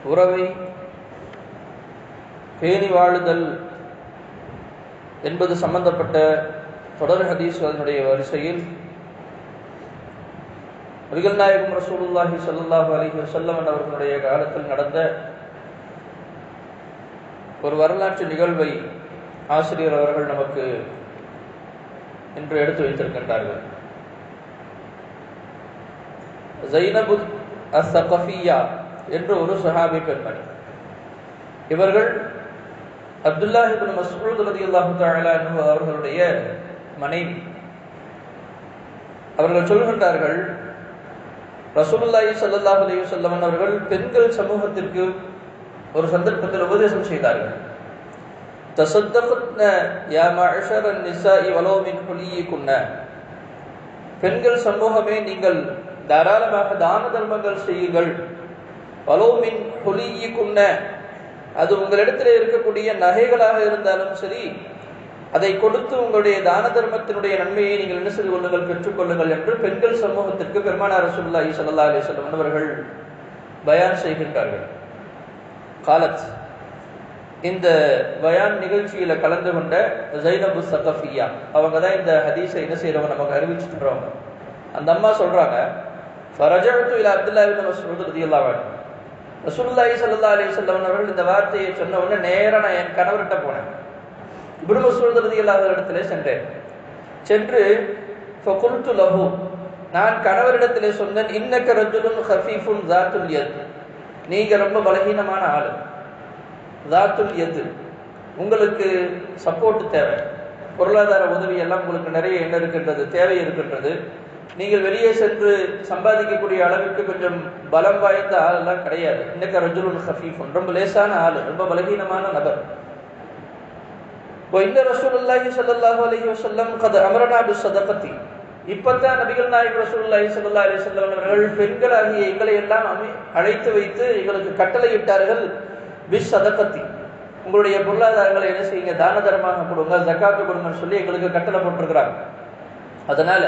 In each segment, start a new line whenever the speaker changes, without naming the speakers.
உறவை பேணி வாழுதல் என்பது சம்பந்தப்பட்ட தொடர் ஹதீஸ் அதனுடைய வரிசையில் நபிகள் நாயகம் ரசூலுல்லாஹி ஸல்லல்லாஹு அலைஹி வஸல்லம் அவர்களுடைய காலத்தில் நடந்த ஒரு வரலாற்று நிகழ்வை ஆசிரியர் அவர்கள் நமக்கு இன்று எடுத்து வைத்திருக்கின்றார்கள் ஜைனபு அசகஃபியா என்ற ஒரு சஹாபி பெண்மணி இவர்கள் அப்துல்லாஹ் இப்னு மஸ்ஊத் ரலியல்லாஹு தஆலா அன்ஹு அவர்களுடைய மனைவி அவர்கள் சொல்கின்றார்கள் ரசூலுல்லாஹி ஸல்லல்லாஹு அலைஹி வஸல்லம் அவர்கள் பெண்கள் சமூகத்திற்கு ஒரு சந்தர்ப்பத்தில் உபதேசம் செய்தார்கள் தசத்தஃபத்ன யா மஅஷர நிசாஇ வலோ மின் ஹுலியிகுன்ன பெண்கள் சமூகமே நீங்கள் தாராளமாக தான தர்மங்கள் செய்யுங்கள் வலோ மின் ஹுலியிகுன்ன அது உங்களிடத்தில் இருக்கக்கூடிய நகைகளாக இருந்தாலும் சரி அதை கொடுத்து உங்களுடைய தான தர்மத்தினுடைய நன்மையை நீங்கள் என்ன செய்து கொள்ளுங்கள் பெற்றுக்கொள்ளுங்கள் என்று பெண்கள் சமூகத்திற்கு பெருமானார் ரசூலுல்லாஹி ஸல்லல்லாஹு அலைஹி வஸல்லம் அவர்கள் பயான் செய்கின்றார்கள் காலத் இந்த பயான் நிகழ்ச்சியில கலந்து கொண்ட ஜைனபு சகஃபியா அவங்க தான் இந்த ஹதீஸை என்ன செய்யறவங்க நமக்கு அறிவிச்சுட்டுறவங்க அந்த அம்மா சொல்றாங்க ஃபரஜஅத்து இலா அப்துல்லாஹ் இப்னு மஸ்ஊத் ரலியல்லாஹு அன்ஹு ரசூலுல்லாஹி ஸல்லல்லாஹு அலைஹி வஸல்லம் அவர்கள் இந்த வார்த்தையை சொன்ன உடனே நேரா நான் என் கணவர்கிட்ட போனேன் இப்னு மஸ்ஊத் ரலியல்லாஹு இடத்திலே சென்றேன் சென்று ஃபகுல்து லஹு நான் கணவரிடத்திலே சொன்னேன் இன்னக்க ரஜுலுன் ஹஃபீஃபுன் ஜாத்துல் யத் நீங்க ரொம்ப பலகீனமான ஆளு ஜாத்துல் யத் உங்களுக்கு சப்போர்ட் தேவை பொருளாதார உதவி எல்லாம் உங்களுக்கு நிறைய என்ன இருக்கின்றது தேவை இருக்கின்றது நீங்கள் வெளியே சென்று சம்பாதிக்கக்கூடிய அளவிற்கு கொஞ்சம் பலம் வாய்ந்த ஆள் எல்லாம் கிடையாது இன்னைக்கு ரஜுலுன் ஹஃபீஃபுன் ரொம்ப லேசான ஆள் ரொம்ப பலகீனமான நபர் இந்த ரசூலுல்லாஹி ஸல்லல்லாஹு அலைஹி வஸல்லம் கத அமரனா பி சதகத்தி இப்பதான் நபிகள் நாயகம் ரசூலுல்லாஹி ஸல்லல்லாஹு அலைஹி வஸல்லம் அவர்கள் பெண்களாகிய எங்களை எல்லாம் அழைத்து வைத்து எங்களுக்கு கட்டளையிட்டார்கள் பி சதகத்தி உங்களுடைய பொருளாதாரங்களை என்ன செய்யுங்க தான தர்மமாக கொடுங்க ஜக்காத்து கொடுங்கன்னு சொல்லி எங்களுக்கு கட்டளை போட்டிருக்கிறாங்க அதனால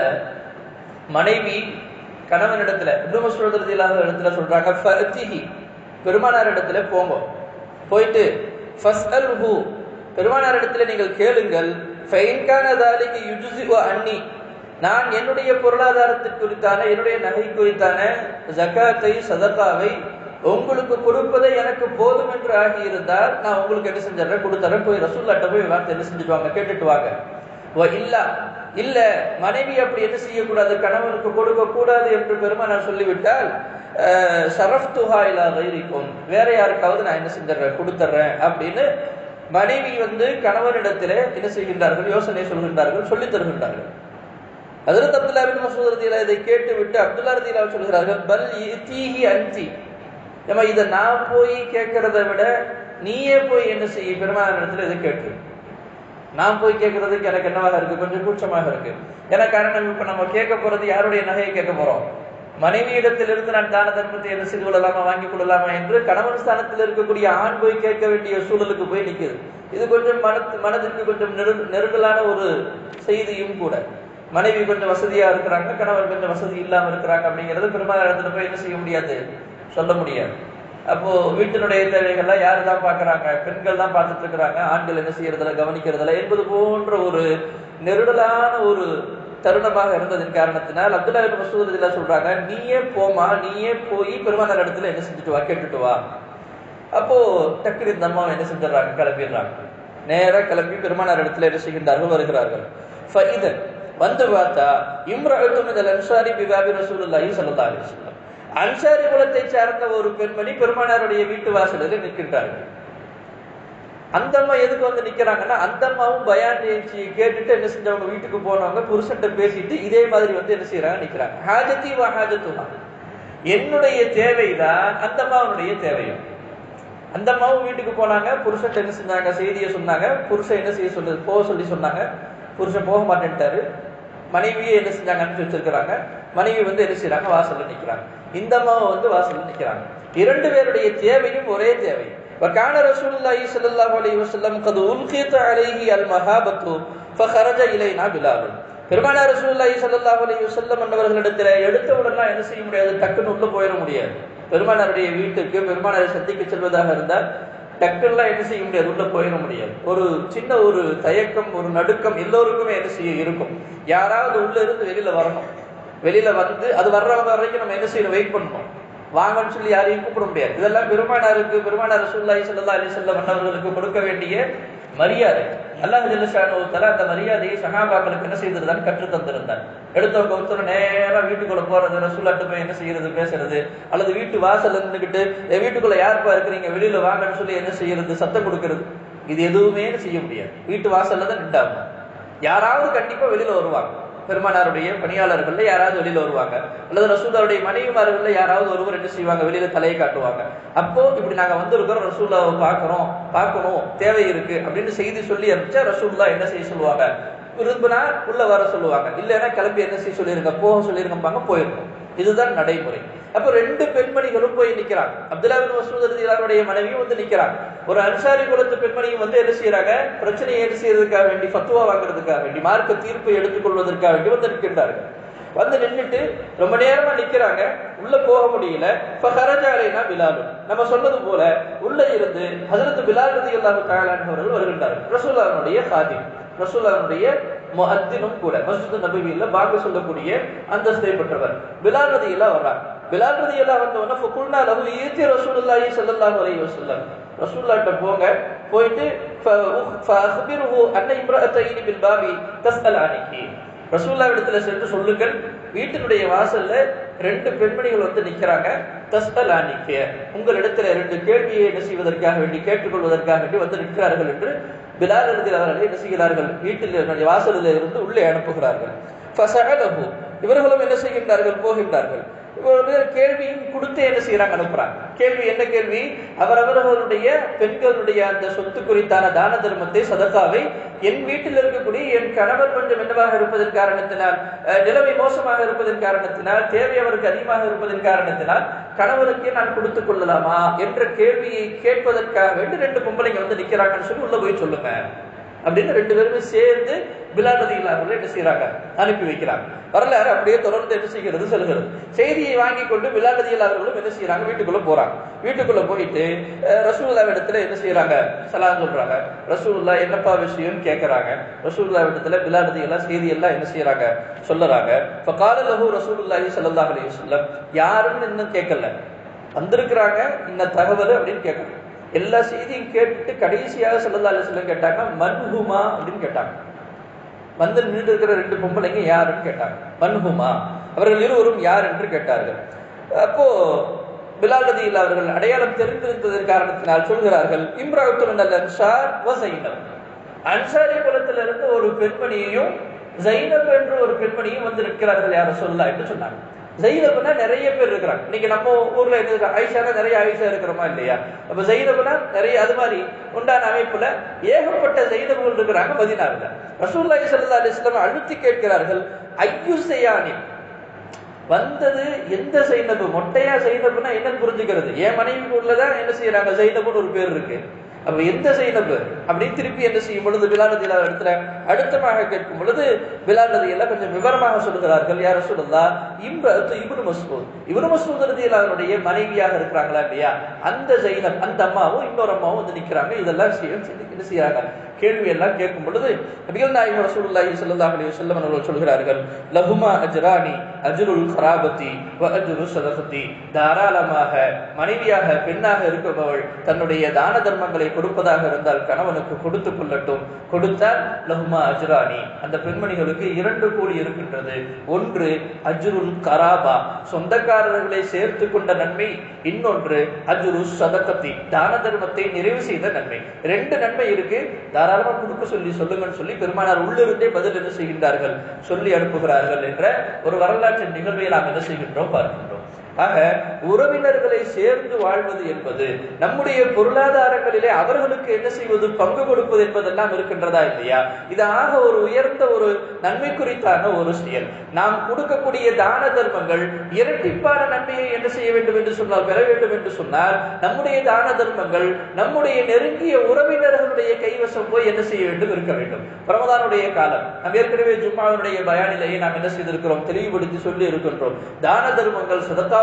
மனைவி கணவனிடத்துல இப்னு மஸ்ஊத் ரலியல்லாஹு இடத்துல சொல்றாங்க ஃபஅத்திஹி பெருமானார் இடத்துல போங்க போயிட்டு ஃபஸ்அல்ஹு பெருமானார் இடத்துல நீங்கள் கேளுங்கள் ஃபைன்கான தாலிக்கு யுஜுஸு அன்னி நான் என்னுடைய பொருளாதாரத்துக்கு குறித்தான என்னுடைய நகை குறித்தான ஜக்காத்தை சதக்காவை உங்களுக்கு கொடுப்பதை எனக்கு போதும் என்று ஆகி இருந்தால் நான் உங்களுக்கு என்ன செஞ்சிடறேன் கொடுத்துறேன் போய் ரசூல்லாட்ட போய் வார்த்தை என்ன செஞ்சுட்டு வாங்க கேட்டுட்டு வாங்க இல்ல இல்ல மனைவி அப்படி என்ன செய்யக்கூடாது கணவனுக்கு கொடுக்க கூடாது என்று பெருமானார் சொல்லிவிட்டால் ஷரஃப்துஹா இலா கைரிக்கும் வேற யாருக்காவது நான் என்ன செஞ்சிடறேன் கொடுத்துட்றேன் அப்படின்னு மனைவி வந்து கணவனிடத்திலே என்ன செய்கின்றார்கள் யோசனை சொல்கின்றார்கள் சொல்லித் தருகின்றார்கள் அதில் அப்துல்லா பின் மசூத் ரதியலா இதை கேட்டு விட்டு அப்துல்லா ரதியலா சொல்கிறார்கள் பல் தீஹி அஞ்சி நம்ம இதை நான் போய் கேட்கறத விட நீயே போய் என்ன செய்ய பெருமான இடத்துல இதை கேட்டு நான் போய் கேட்கறதுக்கு எனக்கு என்னவாக இருக்கு கொஞ்சம் கூச்சமாக இருக்கு ஏன்னா காரணம் இப்ப நம்ம கேட்க போறது யாருடைய நகையை கேட்க போறோம் மனைவியிடத்திலிருந்து நான் தான தர்மத்தை என்ன செய்து கொள்ளலாமா வாங்கி கொள்ளலாமா என்று கணவன் ஸ்தானத்தில் இருக்கக்கூடிய ஆண் போய் கேட்க வேண்டிய சூழலுக்கு போய் நிற்குது இது கொஞ்சம் மனத்து மனதிற்கு கொஞ்சம் நெரு நெருடலான ஒரு செய்தியும் கூட மனைவி கொஞ்சம் வசதியா இருக்கிறாங்க கணவர் கொஞ்சம் வசதி இல்லாம இருக்கிறாங்க அப்படிங்கிறது பெரும்பாலான இடத்துல போய் என்ன செய்ய முடியாது சொல்ல முடியாது அப்போ வீட்டினுடைய தேவைகள்லாம் யாரு தான் பாக்குறாங்க பெண்கள் தான் பார்த்துட்டு இருக்கிறாங்க ஆண்கள் என்ன செய்யறதுல கவனிக்கிறதுல என்பது போன்ற ஒரு நெருடலான ஒரு தருணமாக இருந்ததன் காரணத்தினால் அப்துல்லா மசூதில சொல்றாங்க நீயே போமா நீயே போய் பெருமானார் இடத்துல என்ன செஞ்சுட்டு வா கேட்டுட்டு வா அப்போ டக்குனு இந்த அம்மா என்ன செஞ்சிடறாங்க கிளம்பிடுறாங்க நேரா கிளம்பி பெருமானார் இடத்துல என்ன செய்கின்றார்கள் வருகிறார்கள் ஃபைதன் வந்து பார்த்தா இம்ரஅத்தும் இந்த அன்சாரி பிபாபி ரசூலுல்லாஹி ஸல்லல்லாஹு அலைஹி வஸல்லம் அன்சாரி குலத்தை சார்ந்த ஒரு பெண்மணி பெருமானாருடைய வீட்டு வாசலில் நிற்கின்றார்கள் அந்த அம்மா எதுக்கு வந்து நிக்கிறாங்கன்னா அந்த அம்மாவும் பயான் நிகழ்ச்சியை கேட்டுட்டு என்ன செஞ்சவங்க வீட்டுக்கு போனவங்க புருஷன்ட்ட பேசிட்டு இதே மாதிரி வந்து என்ன செய்யறாங்க நிக்கிறாங்க ஹாஜத்தி வா ஹாஜத்துமா என்னுடைய தேவைதான் அந்த அம்மாவுடைய தேவையும் அந்த அம்மாவும் வீட்டுக்கு போனாங்க புருஷன் என்ன செஞ்சாங்க செய்தியை சொன்னாங்க புருஷன் என்ன செய்ய சொல்லு போக சொல்லி சொன்னாங்க புருஷன் போக மாட்டேன்ட்டாரு மனைவியே என்ன செஞ்சாங்க அனுப்பிச்சு வச்சிருக்கிறாங்க மனைவி வந்து என்ன செய்யறாங்க வாசல்ல நிக்கிறாங்க இந்த அம்மாவும் வந்து வாசல்ல நிக்கிறாங்க இரண்டு பேருடைய தேவையும் ஒரே தேவை وكان رسول الله صلى الله عليه وسلم قد ألقيت عليه المهابة فخرج إلينا بلال பெருமானார் ரசூலுல்லாஹி ஸல்லல்லாஹு அலைஹி வஸல்லம் அவர்களிடத்தில் எடுத்த உடனே என்ன செய்ய முடியாது டக்குன்னு உள்ள போயிட முடியாது பெருமானாருடைய வீட்டுக்கு பெருமானாரை சந்திக்க செல்வதாக இருந்தால் டக்குலாம் என்ன செய்ய முடியாது உள்ள போயிட முடியாது ஒரு சின்ன ஒரு தயக்கம் ஒரு நடுக்கம் எல்லோருக்குமே என்ன செய்ய இருக்கும் யாராவது உள்ள இருந்து வெளியில வரணும் வெளியில வந்து அது வர்றவங்க வரைக்கும் நம்ம என்ன செய்யணும் வெயிட் பண்ணணும் வாங்கன்னு சொல்லி யாரையும் கூப்பிட முடியாது இதெல்லாம் பெருமானாருக்கு பெருமானார் ரசூல்லாய் சல்லா அலி சொல்ல மன்னவர்களுக்கு கொடுக்க வேண்டிய மரியாதை அல்லாஹ் ஜல்லஷானுவத்தால அந்த மரியாதையை சகாபாக்களுக்கு என்ன செய்திருந்தான் கற்று தந்திருந்தான் எடுத்தவங்க ஒருத்தர் நேரா வீட்டுக்குள்ள போறது ரசூல்லாட்டு போய் என்ன செய்யறது பேசுறது அல்லது வீட்டு வாசல்ல நின்றுக்கிட்டு "ஏய், வீட்டுக்குள்ள யாருப்பா இருக்கிறீங்க வெளியில வாங்கன்னு சொல்லி என்ன செய்யறது சத்தம் கொடுக்கறது இது எதுவுமே செய்ய முடியாது வீட்டு வாசல்ல தான் நின்றாகணும் யாராவது கண்டிப்பா வெளியில வருவாங்க பெருமானாருடைய பணியாளர்கள்ல யாராவது வெளியில வருவாங்க அல்லது ரசூல்லாவுடைய மனைவிமார்கள்ல யாராவது ஒருவர் என்ன செய்வாங்க வெளியில தலையை காட்டுவாங்க அப்போ இப்படி நாங்க வந்திருக்கிறோம் ரசூல்லாவை பார்க்கிறோம் பார்க்கணும் தேவை இருக்கு அப்படின்னு செய்தி சொல்லி அனுப்பிச்சா ரசூல்லா என்ன செய்ய சொல்லுவாங்க விரும்பினா உள்ள வர சொல்லுவாங்க இல்லைன்னா கிளம்பி என்ன செய்ய சொல்லிருங்க போக சொல்லிருங்கம்பாங்க போயிருக்கோம் இதுதான் நடைமுறை அப்ப ரெண்டு பெண்மணிகளும் போய் நிக்கிறாங்க அப்துல்லா பின் மசூத் ரதியல்லாஹுடைய மனைவியும் வந்து நிக்கிறாங்க ஒரு அன்சாரி குலத்து பெண்மணியும் வந்து என்ன செய்யறாங்க பிரச்சனையை என்ன செய்யறதுக்காக வேண்டி ஃபத்துவா வாங்குறதுக்காக வேண்டி மார்க்க தீர்ப்பை எடுத்துக்கொள்வதற்காக வேண்டி வந்து நிற்கின்றார்கள் வந்து நின்னுட்டு ரொம்ப நேரமா நிக்கிறாங்க உள்ள போக முடியல ஃபஹரஜாலைனா பிலாலும் நம்ம சொன்னது போல உள்ள இருந்து ஹஜரத் பிலால் ரதியல்லாஹு தஆலா அவர்கள் வருகின்றார்கள் ரசூலுல்லாஹ்வுடைய ஹாதிம் ரசூலுல்லாஹ்வுடைய முஅத்தினும் கூட மஸ்ஜித் நபவியில பாங்க சொல்லக்கூடிய அந்தஸ்தை பெற்றவர் பிலால் ரதியல்லாஹு வர்றாங்க பிலால் ரதியல்லாஹு வந்த உடனே ஃபகுல்னா லஹு ஈதி ரசூலுல்லாஹி ஸல்லல்லாஹு அலைஹி வஸல்லம் ரசூலுல்லாஹ்ட்ட போங்க போயிட்டு ஃபஅக்பிருஹு அன்ன இம்ரஅத்தைனி பில் பாபி தஸ்அல் அனிகி ரசூல்லா இடத்துல சென்று சொல்லுங்கள் வீட்டினுடைய வாசல்ல ரெண்டு பெண்மணிகள் வந்து நிக்கிறாங்க தஸ்அல் அனிகி உங்களிடத்துல ரெண்டு கேள்வியை என்ன செய்வதற்காக வேண்டி கேட்டுக்கொள்வதற்காக வேண்டி வந்து நிற்கிறார்கள் என்று பிலால் அவர்கள் என்ன செய்கிறார்கள் வீட்டில் வாசலில் இருந்து உள்ளே அனுப்புகிறார்கள் ஃபசஅலஹு இவர்களும் என்ன செய்கின்றார்கள் போகின்றார்கள் இவர்கள் கேள்வியும் கொடுத்து என்ன செய்யறாங்க அனுப்புறாங்க கேள்வி என்ன கேள்வி அவரவர்களுடைய பெண்களுடைய அந்த சொத்து குறித்தான தான தர்மத்தை சதக்காவை என் வீட்டில் இருக்கக்கூடிய என் கணவர் கொஞ்சம் என்னவாக இருப்பதன் காரணத்தினால் அஹ், நிலைமை மோசமாக இருப்பதன் காரணத்தினால் தேவை அவருக்கு அதிகமாக இருப்பதன் காரணத்தினால் கணவருக்கே நான் கொடுத்துக் கொள்ளலாமா என்ற கேள்வியை கேட்பதற்காக வேண்டி ரெண்டு பொம்பளைங்க வந்து நிக்கிறாங்கன்னு சொல்லி உள்ள போய் சொல்லுங்க அப்படின்னு ரெண்டு பேருமே சேர்ந்து பிலால் நதிகள் அவர்கள் என்ன செய்யறாங்க அனுப்பி வைக்கிறாங்க வரலாறு அப்படியே தொடர்ந்து என்ன செய்கிறது செல்கிறது செய்தியை வாங்கி கொண்டு பிலால் நதிகள் அவர்களும் என்ன செய்யறாங்க வீட்டுக்குள்ள போறாங்க வீட்டுக்குள்ள போயிட்டு அஹ், ரசூலுல்லா இடத்துல என்ன செய்யறாங்க சலாம் சொல்றாங்க ரசூலுல்லா என்னப்பா விஷயம்னு கேட்கறாங்க ரசூலுல்லா இடத்துல பிலால் நதிகள் செய்தி எல்லாம் என்ன செய்யறாங்க சொல்லறாங்க இப்ப கால லஹு ரசூலுல்லாஹி ஸல்லல்லாஹு அலைஹி வஸல்லம் யாருன்னு இன்னும் கேட்கல வந்திருக்கிறாங்க இந்த தகவல் அப்படின்னு கேட்கறாங்க எல்லா செய்தியும் கேட்டுட்டு கடைசியாக சல்லல்லா அலிஸ்லம் கேட்டாங்க மன்ஹுமா அப்படின்னு கேட்டாங்க வந்து நின்று இருக்கிற ரெண்டு பொம்பளைங்க யாருன்னு கேட்டாங்க மன்ஹுமா அவர்கள் இருவரும் யார் என்று கேட்டார்கள் அப்போ பிலால் ரதியில் அவர்கள் அடையாளம் தெரிந்திருந்ததன் காரணத்தினால் சொல்கிறார்கள் இம்ராத்துல் அல் அன்சார் வசைனம் அன்சாரி குலத்திலிருந்து ஒரு பெண்மணியையும் ஜைனப் என்ற ஒரு பெண்மணியும் வந்து நிற்கிறார்கள் யார சொல்லலாம் என்று சொன்னாங்க ஜெயினப்னா நிறைய பேர் இருக்கிறாங்க இன்னைக்கு நம்ம ஊர்ல என்ன இருக்கு ஆயிஷானா நிறைய ஆயிஷா இருக்கிறோமா இல்லையா அப்ப ஜெயினப்னா நிறைய அது மாதிரி உண்டான அமைப்புல ஏகப்பட்ட ஜெயினபுகள் இருக்கிறாங்க மதினாவில் ரசூல்லாஹி ஸல்லல்லாஹு அலைஹி வஸல்லம் அழுத்தி கேட்கிறார்கள் ஐயு செய்யானி வந்தது எந்த சைனபு மொட்டையா சைனபுனா என்னன்னு புரிஞ்சுக்கிறது என் மனைவிக்கு உள்ளதான் என்ன செய்யறாங்க சைனபுன்னு ஒரு பேர் இருக்கு அப்ப எந்த சைனபு அப்படின்னு திருப்பி என்ன செய்யும் பொழுது பிலால் நதி இடத்துல அடுத்தமாக கேட்கும் பொழுது பிலால் நதி எல்லாம் கொஞ்சம் விவரமாக சொல்கிறார்கள் யார சொல்லலா இம்ப இபுனு மசூத் இபுனு மசூத் ரதி அவருடைய மனைவியாக இருக்கிறாங்களா இல்லையா அந்த ஜைனப் அந்த அம்மாவும் இன்னொரு அம்மாவும் வந்து நிக்கிறாங்க இதெல்லாம் செய்ய என்ன செய்யறாங்க கேள்வி எல்லாம் கேட்கும் பொழுது நபிகள் நாயகம் ரசூலுல்லாஹி ஸல்லல்லாஹு அலைஹி வஸல்லம் அவர்கள் சொல்கிறார்கள் லஹுமா அஜ்ரானி அஜ்ருல் கராபதி வ அஜ்ரு சதகதி தாராளமாக மனைவியாக பெண்ணாக இருப்பவள் தன்னுடைய தான தர்மங்களை கொடுப்பதாக இருந்தால் கணவனுக்கு கொடுத்து கொள்ளட்டும் கொடுத்தால் லஹுமா அஜ்ரானி அந்த பெண்மணிகளுக்கு இரண்டு கூலி இருக்கின்றது ஒன்று அஜ்ருல் கராபா சொந்தக்காரர்களை சேர்த்து கொண்ட நன்மை இன்னொன்று அஜ்ரு சதகத்தி தான தர்மத்தை நிறைவு செய்த நன்மை ரெண்டு நன்மை இருக்கு தாராளமா கொடுக்க சொல்லி சொல்லுங்கன்னு சொல்லி பெருமானார் உள்ளிருந்தே பதில் என்ன செய்கின்றார்கள் சொல்லி அனுப்புகிறார்கள் என்ற ஒரு வரலாற்று நிகழ்வை நாம் என்ன செய்கின்றோம் பார்க்கின்றோம் ஆக உறவினர்களை சேர்ந்து வாழ்வது என்பது நம்முடைய பொருளாதாரங்களிலே அவர்களுக்கு என்ன செய்வது பங்கு கொடுப்பது என்பதெல்லாம் இருக்கின்றதா இல்லையா இது ஆக ஒரு உயர்ந்த ஒரு நன்மை குறித்தான ஒரு செயல் நாம் கொடுக்கக்கூடிய தான தர்மங்கள் இரட்டிப்பான நன்மையை என்ன செய்ய வேண்டும் என்று சொன்னால் பெற வேண்டும் என்று சொன்னால் நம்முடைய தான தர்மங்கள் நம்முடைய நெருங்கிய உறவினர்களுடைய கைவசம் போய் என்ன செய்ய வேண்டும் இருக்க வேண்டும் ரமதானுடைய காலம் நாம் ஏற்கனவே ஜும்மாவுடைய பயானிலேயே நாம் என்ன செய்திருக்கிறோம் தெளிவுபடுத்தி சொல்லி இருக்கின்றோம் தான தர்மங்கள் சதத்தா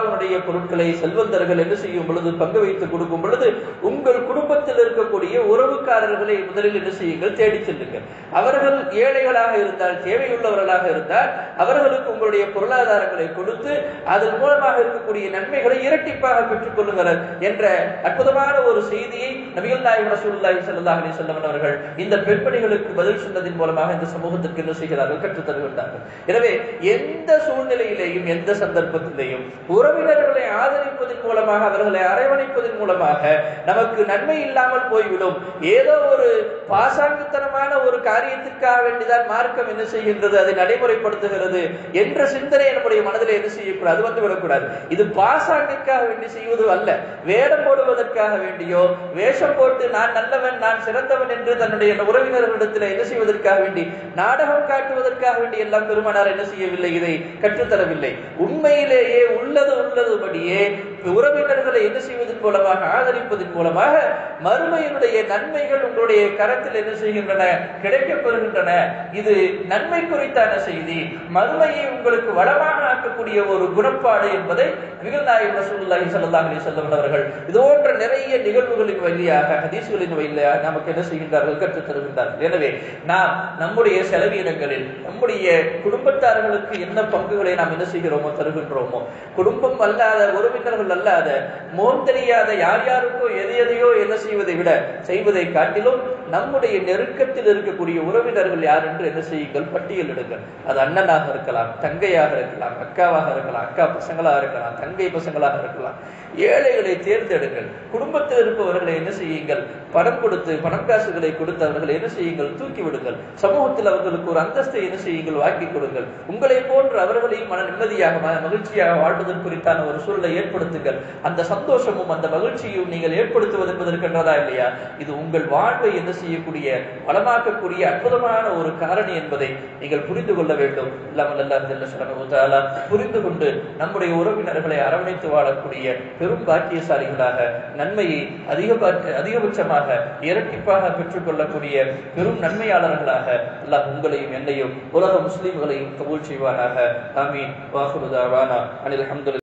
அல்லாஹ்வுடைய பொருட்களை செல்வந்தர்கள் என்ன செய்யும் பொழுது பங்கு வைத்து கொடுக்கும் பொழுது உங்கள் குடும்பத்தில் இருக்கக்கூடிய உறவுக்காரர்களை முதலில் என்ன செய்யுங்கள் தேடி செல்லுங்கள் அவர்கள் ஏழைகளாக இருந்தால் தேவையுள்ளவர்களாக இருந்தால் அவர்களுக்கு உங்களுடைய பொருளாதாரங்களை கொடுத்து அதன் மூலமாக இருக்கக்கூடிய நன்மைகளை இரட்டிப்பாக பெற்றுக் கொள்ளுங்கள் என்ற அற்புதமான ஒரு செய்தியை நபிகள் நாயகம் ரசூலுல்லாஹி ஸல்லல்லாஹு அலைஹி வஸல்லம் அவர்கள் இந்த பெண்மணிகளுக்கு பதில் சொன்னதின் மூலமாக இந்த சமூகத்திற்கு என்ன செய்கிறார்கள் கற்றுத் தருகின்றார்கள் எனவே எந்த சூழ்நிலையிலேயும் எந்த சந்தர்ப்பத்திலேயும் உறவினர்களை ஆதரிப்பதன் மூலமாக அவர்களை அரவணைப்பதன் மூலமாக நமக்கு நன்மை இல்லாமல் போய்விடும் ஏதோ ஒரு பாசாங்குத்தனமான ஒரு காரியத்திற்காக வேண்டிதான் மார்க்கம் என்ன செய்கின்றது அதை நடைமுறைப்படுத்துகிறது என்ற சிந்தனை நம்முடைய மனதில் என்ன செய்யக்கூடாது அது வந்து விடக்கூடாது இது பாசாங்கிற்காக வேண்டி செய்வது அல்ல வேடம் போடுவதற்காக வேண்டியோ வேஷம் போட்டு நான் நல்லவன் நான் சிறந்தவன் என்று தன்னுடைய உறவினர்களிடத்தில் என்ன செய்வதற்காக வேண்டி நாடகம் காட்டுவதற்காக வேண்டி எல்லாம் பெருமானார் என்ன செய்யவில்லை இதை கற்றுத்தரவில்லை உண்மையிலேயே உள்ளது உள்ளதுபடியே உறவினர்களை என்ன செய்வதன் மூலமாக ஆதரிப்பதன் மூலமாக மறுமையினுடைய நன்மைகள் உங்களுடைய கரத்தில் என்ன செய்கின்றன கிடைக்கப் பெறுகின்றன இது நன்மை குறித்தான செய்தி மறுமையை உங்களுக்கு வளமாக ஆக்கக்கூடிய ஒரு குணப்பாடு என்பதை நபிகள் நாயகம் ரசூலுல்லாஹி ஸல்லல்லாஹு அலைஹி வஸல்லம் அவர்கள் இது போன்ற நிறைய நிகழ்வுகளின் வழியாக ஹதீஸ்களின் வழியாக நமக்கு என்ன செய்கின்றார்கள் கற்றுத் தருகின்றார்கள் எனவே நாம் நம்முடைய செலவீனங்களில் நம்முடைய குடும்பத்தார்களுக்கு என்ன பங்குகளை நாம் என்ன செய்கிறோமோ தருகின்றோமோ குடும்பம் அல்லாத உறவினர்கள் அல்லாத மோன் தெரியாத யார் யாருக்கோ எதை எதையோ என்ன செய்வதை விட செய்வதை காட்டிலும் நம்முடைய நெருக்கத்தில் இருக்கக்கூடிய உறவினர்கள் யார் என்று என்ன செய்யுங்கள் பட்டியலிடுங்கள் அது அண்ணனாக இருக்கலாம் தங்கையாக இருக்கலாம் அக்காவாக இருக்கலாம் அக்கா பசங்களாக இருக்கலாம் தங்கை பசங்களாக இருக்கலாம் ஏழைகளை தேர்ந்தெடுங்கள் குடும்பத்தில் இருப்பவர்களை என்ன செய்யுங்கள் பணம் கொடுத்து பணம் காசுகளை கொடுத்து அவர்களை என்ன செய்யுங்கள் தூக்கி விடுங்கள் சமூகத்தில் அவர்களுக்கு ஒரு அந்தஸ்தை என்ன செய்யுங்கள் வாக்கி கொடுங்கள் உங்களை போன்று அவர்களையும் மன நிம்மதியாக மன மகிழ்ச்சியாக வாழ்வதன் குறித்தான ஒரு சூழலை ஏற்படுத்துங்கள் அந்த சந்தோஷமும் அந்த மகிழ்ச்சியும் நீங்கள் ஏற்படுத்துவது என்பதற்கென்றதா இல்லையா இது உங்கள் வாழ்வை என்ன செய்யக்கூடிய வளமாக்கக்கூடிய அற்புதமான ஒரு காரணி என்பதை நீங்கள் புரிந்து கொள்ள வேண்டும் இல்லாமல் அல்லாஹ் புரிந்து கொண்டு நம்முடைய உறவினர்களை அரவணைத்து வாழக்கூடிய பெரும் பாக்கியசாலிகளாக நன்மையை அதிக அதிகபட்சமாக இரட்டிப்பாக பெற்றுக்கொள்ளக்கூடிய பெரும் நன்மையாளர்களாக அல்லாஹ் உங்களையும் என்னையும் உலக முஸ்லிம்களையும் கபூல் செய்வானாக ஆமீன் வாகுருதாவானா அனில் அஹமது